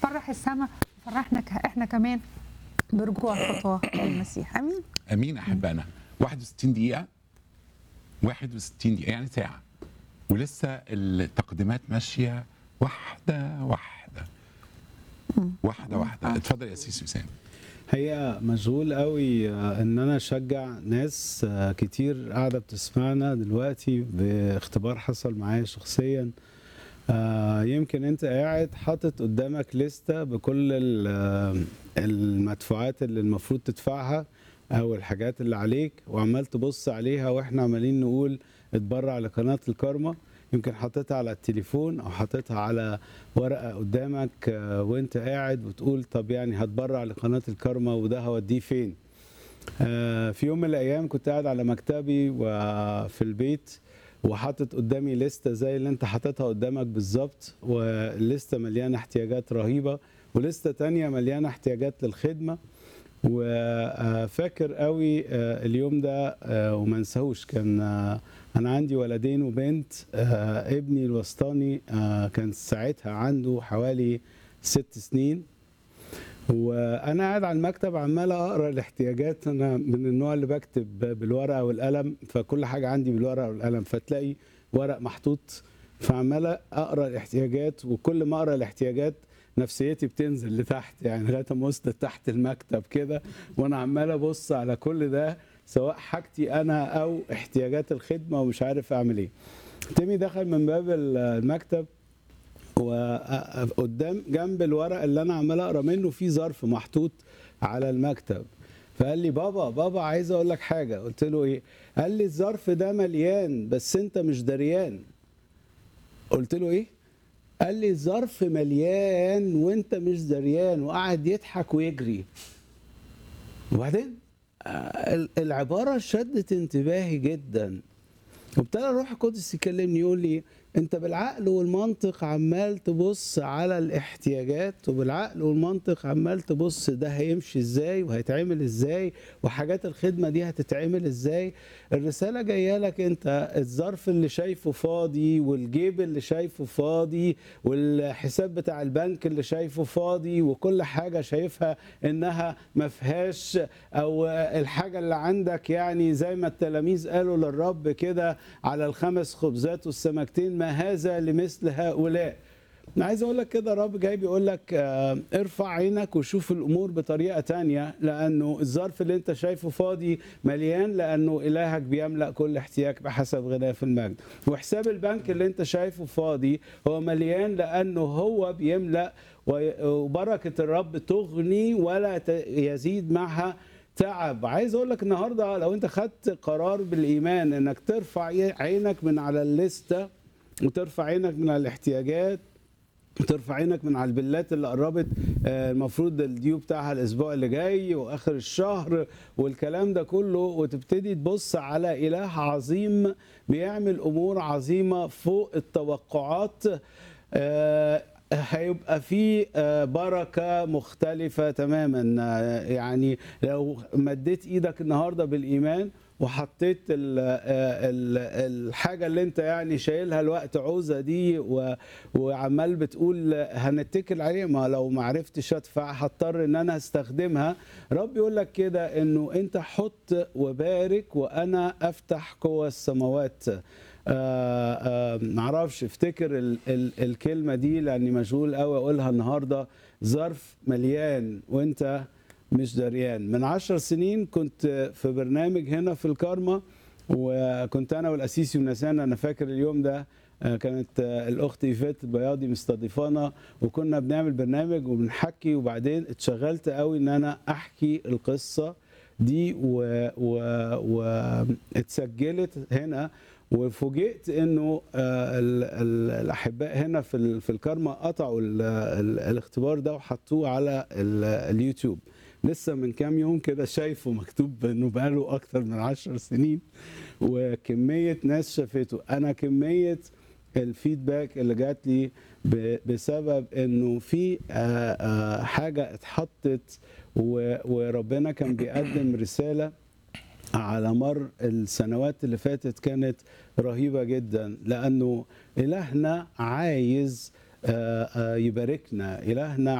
فرح السماء فرحنا ك- احنا كمان برجوع خطوه للمسيح امين امين احبائنا 61 دقيقه 61 دقيقه يعني ساعه ولسه التقديمات ماشيه واحده واحده واحده واحده اتفضل يا سيسي وسام هي مشغول قوي آه، ان انا اشجع ناس آه، كتير قاعده بتسمعنا دلوقتي باختبار حصل معايا شخصيا آه، يمكن انت قاعد حاطط قدامك لستة بكل ال- آه، المدفوعات اللي المفروض تدفعها او الحاجات اللي عليك وعمال تبص عليها واحنا عمالين نقول اتبرع لقناة الكارما يمكن حاططها على التليفون او حاططها على ورقة قدامك آه، وانت قاعد وتقول طب يعني هتبرع لقناة الكارما وده هوديه فين آه، في يوم من الايام كنت قاعد على مكتبي وفي البيت وحاطط قدامي لستة زي اللي انت حاططها قدامك بالظبط واللستة مليانة احتياجات رهيبة ولستة تانية مليانة احتياجات للخدمة وفاكر قوي آه، اليوم ده آه، وما انساهوش كان آه، انا عندي ولدين وبنت آه، ابني الوسطاني آه، كان ساعتها عنده حوالي ست سنين وانا قاعد على المكتب عمال اقرا الاحتياجات انا من النوع اللي بكتب بالورقه والقلم فكل حاجه عندي بالورقه والقلم فتلاقي ورق محطوط فعمال اقرا الاحتياجات وكل ما اقرا الاحتياجات نفسيتي بتنزل لتحت يعني لغايه ما وصلت تحت المكتب كده وانا عمال ابص على كل ده سواء حاجتي انا او احتياجات الخدمه ومش عارف اعمل ايه تيمي دخل من باب المكتب وقدام جنب الورق اللي انا عمال اقرا منه في ظرف محطوط على المكتب فقال لي بابا بابا عايز اقول لك حاجه قلت له ايه قال لي الظرف ده مليان بس انت مش دريان قلت له ايه قال لي الظرف مليان وانت مش دريان وقعد يضحك ويجري وبعدين آه، العباره شدت انتباهي جدا وابتدى الروح القدس يكلمني يقول لي انت بالعقل والمنطق عمال تبص على الاحتياجات وبالعقل والمنطق عمال تبص ده هيمشي ازاي وهيتعمل ازاي وحاجات الخدمه دي هتتعمل ازاي الرساله جايه لك انت الظرف اللي شايفه فاضي والجيب اللي شايفه فاضي والحساب بتاع البنك اللي شايفه فاضي وكل حاجه شايفها انها ما فيهاش او الحاجه اللي عندك يعني زي ما التلاميذ قالوا للرب كده على الخمس خبزات والسمكتين ما هذا لمثل هؤلاء انا عايز اقول لك كده الرب جاي بيقول لك آه، ارفع عينك وشوف الامور بطريقه تانية لانه الظرف اللي انت شايفه فاضي مليان لانه الهك بيملا كل احتياج بحسب غناه في المجد وحساب البنك اللي انت شايفه فاضي هو مليان لانه هو بيملا و- وبركه الرب تغني ولا ت- يزيد معها تعب عايز اقول لك النهارده لو انت خدت قرار بالايمان انك ترفع عينك من على الليسته وترفع عينك من على الاحتياجات وترفع عينك من على البلات اللي قربت آه، المفروض الديو بتاعها الاسبوع اللي جاي واخر الشهر والكلام ده كله وتبتدي تبص على اله عظيم بيعمل امور عظيمه فوق التوقعات آه، هيبقى في آه، بركة مختلفة تماما آه، يعني لو مديت ايدك النهاردة بالإيمان وحطيت ال ال الحاجة اللي انت يعني شايلها الوقت عوزة دي و- وعمال بتقول هنتكل عليها ما لو ما عرفتش ادفع هضطر ان انا استخدمها رب يقول لك كده انه انت حط وبارك وانا افتح قوى السماوات آه، آه، معرفش افتكر ال ال الكلمة دي لاني مشغول قوي اقولها النهاردة ظرف مليان وانت مش دريان من عشر سنين كنت في برنامج هنا في الكارما وكنت انا والاسيسي ونسان انا فاكر اليوم ده آه، كانت آه، الاخت ايفات البياضي مستضيفانا وكنا بنعمل برنامج وبنحكي وبعدين اتشغلت قوي ان انا احكي القصه دي واتسجلت هنا وفوجئت انه آه، ال- ال- الاحباء هنا في ال- في الكارما قطعوا ال- ال- الاختبار ده وحطوه على ال- اليوتيوب لسه من كام يوم كده شايفه مكتوب انه بقاله اكتر من عشر سنين وكميه ناس شافته انا كميه الفيدباك اللي جات لي ب- بسبب انه في آه، آه، حاجه اتحطت و- وربنا كان بيقدم رساله على مر السنوات اللي فاتت كانت رهيبه جدا لانه الهنا عايز آه، آه، يباركنا الهنا